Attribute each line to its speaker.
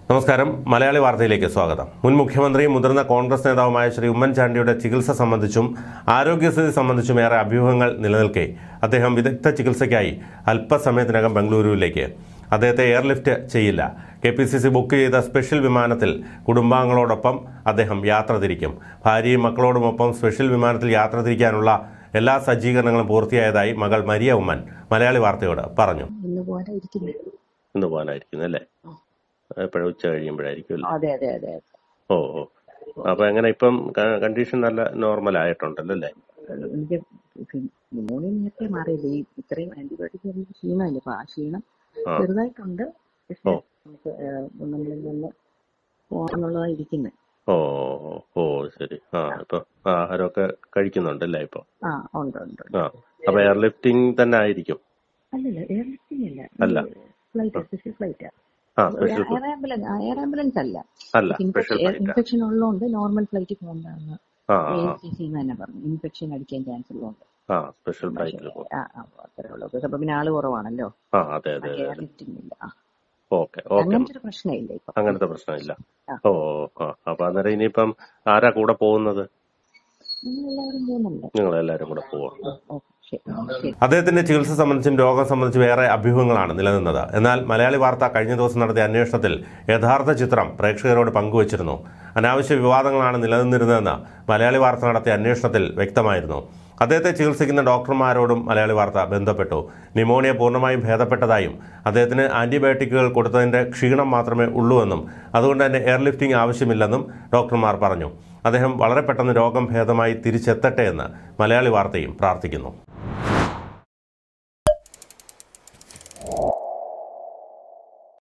Speaker 1: നമസ്കാരം മലയാളി വാർത്തയിലേക്ക് സ്വാഗതം മുൻ മുഖ്യമന്ത്രിയും മുതിർന്ന കോൺഗ്രസ് നേതാവുമായ ശ്രീ ഉമ്മൻചാണ്ടിയുടെ ചികിത്സ സംബന്ധിച്ചും ആരോഗ്യസ്ഥിതി സംബന്ധിച്ചും ഏറെ അഭ്യൂഹങ്ങൾ നിലനിൽക്കെ അദ്ദേഹം വിദഗ്ധ ചികിത്സയ്ക്കായി അല്പസമയത്തിനകം ബംഗളൂരുവിലേക്ക് അദ്ദേഹത്തെ എയർലിഫ്റ്റ് ചെയ്യില്ല K P C C book ചെയ്ത സ്പെഷ്യൽ വിമാനത്തിൽ കുടുംബാംഗങ്ങളോടൊപ്പം അദ്ദേഹം യാത്ര തിരിക്കും ഭാര്യയും മക്കളോടുമൊപ്പം സ്പെഷ്യൽ വിമാനത്തിൽ യാത്ര തിരിക്കാനുള്ള എല്ലാ സജ്ജീകരണങ്ങളും പൂർത്തിയായതായി മകൾ മരിയ ഉമ്മൻ മലയാളി വാർത്തയോട് പറഞ്ഞു
Speaker 2: ഇന്ന് പോലെ ഇരിക്കുന്നു
Speaker 1: ഇന്ന് പോകാനായിരിക്കും അല്ലേ എപ്പോഴും ഉച്ച കഴിയുമ്പോഴായിരിക്കും അല്ലേ
Speaker 2: അതെ അതെ അതെ
Speaker 1: ഓ ഓ അപ്പൊ എങ്ങനെ ഇപ്പം കണ്ടീഷൻ നല്ല നോർമൽ ആയിട്ടുണ്ടല്ലോ അല്ലേ
Speaker 2: എനിക്ക് ന്യൂമോണിയ നേരത്തെ മാറിയില്ല ഈ ഇത്രയും ആന്റിബയോട്ടിക് എനിക്ക് ക്ഷീണമില്ല അപ്പൊ ആ ക്ഷീണം
Speaker 1: ആ.
Speaker 2: ചെറുതായിട്ടുണ്ട് പക്ഷെ
Speaker 1: ഓ.
Speaker 2: നമുക്ക് ഏഹ്, നമ്മളിൽ നിന്ന് പോകാന്നുള്ളതാ ഇരിക്കുന്നത്
Speaker 1: ഓ ഓ, ഓ ശരി ആ ഇപ്പൊ ആഹാരമൊക്കെ കഴിക്കുന്നുണ്ടല്ലേ ഇപ്പൊ
Speaker 2: ആ ഉണ്ട് ഉണ്ട്
Speaker 1: ആ അപ്പൊ എയർ ലിഫ്റ്റിംഗ് തന്നെ ആയിരിക്കും
Speaker 2: അല്ലല്ല എയർ ലിഫ്റ്റിംഗ് അല്ല
Speaker 1: അല്ല.
Speaker 2: ഫ്ലൈറ്റ് സ്പെഷ്യൽ ഫ്ലൈറ്റ്
Speaker 1: ആ special
Speaker 2: air ambulance air ambulance അല്ല
Speaker 1: അല്ല സ്പെഷ്യൽ ഫ്ലൈറ്റ്
Speaker 2: ഇൻഫെക്ഷൻ ഉള്ളതുകൊണ്ട് നോർമൽ ഫ്ലൈറ്റ് പോകണ്ടെന്ന്
Speaker 1: ആ
Speaker 2: എ
Speaker 1: ആ,
Speaker 2: സി സി തന്നെ പറഞ്ഞു ഇൻഫെക്ഷൻ അടിക്കാൻ ചാൻസ് ഉള്ളതുകൊണ്ട്
Speaker 1: ആ സ്പെഷ്യൽ ഫ്ലൈറ്റിൽ പോകും
Speaker 2: ആ ആ അത്രേ ഉള്ളൂ അപ്പൊ പിന്നെ ആള് കുറവാണല്ലോ
Speaker 1: ആ അതെ അതെ അതെ
Speaker 2: എയർ ലിഫ്റ്റിംഗ് ഇല്ല ആ
Speaker 1: ഓക്കെ ഓക്കെ
Speaker 2: അങ്ങനത്തെ ഒരു പ്രശ്നമില്ല ഇപ്പൊ
Speaker 1: അങ്ങനത്തെ പ്രശ്നമില്ല
Speaker 2: ആ.
Speaker 1: ഓ ആ അപ്പൊ അന്നേരം ഇനിയിപ്പം ആരാ കൂടെ പോകുന്നത്
Speaker 2: നിങ്ങൾ എല്ലാവരും പോകുന്നുണ്ട്
Speaker 1: നിങ്ങൾ എല്ലാരും കൂടെ പോവാം
Speaker 2: ഓ ശരി ശരി
Speaker 1: അദ്ദേഹത്തിന്റെ ചികിത്സ സംബന്ധിച്ചും രോഗം സംബന്ധിച്ചും ഏറെ അഭ്യൂഹങ്ങളാണ് നിലനിന്നത് എന്നാൽ മലയാളി വാർത്ത കഴിഞ്ഞ ദിവസം നടത്തിയ അന്വേഷണത്തിൽ യഥാർത്ഥ ചിത്രം പ്രേക്ഷകരോട് പങ്കുവച്ചിരുന്നു അനാവശ്യ വിവാദങ്ങളാണ് നിലനിന്നിരുന്നതെന്ന് മലയാളി വാർത്ത നടത്തിയ അന്വേഷണത്തിൽ വ്യക്തമായിരുന്നു അദ്ദേഹത്തെ ചികിത്സിക്കുന്ന ഡോക്ടർമാരോടും മലയാളി വാർത്ത ബന്ധപ്പെട്ടു ന്യൂമോണിയ പൂർണ്ണമായും ഭേദപ്പെട്ടതായും അദ്ദേഹത്തിന് ആന്റിബയോട്ടിക്കുകൾ കൊടുത്തതിന്റെ ക്ഷീണം മാത്രമേ ഉള്ളൂവെന്നും അതുകൊണ്ട് തന്നെ എയർലിഫ്റ്റിംഗ് ആവശ്യമില്ലെന്നും ഡോക്ടർമാർ പറഞ്ഞു അദ്ദേഹം വളരെ പെട്ടെന്ന് രോഗം ഭേദമായി തിരിച്ചെത്തട്ടെ എന്ന് മലയാളി വാർത്തയും പ്രാർത്ഥിക്കുന്നു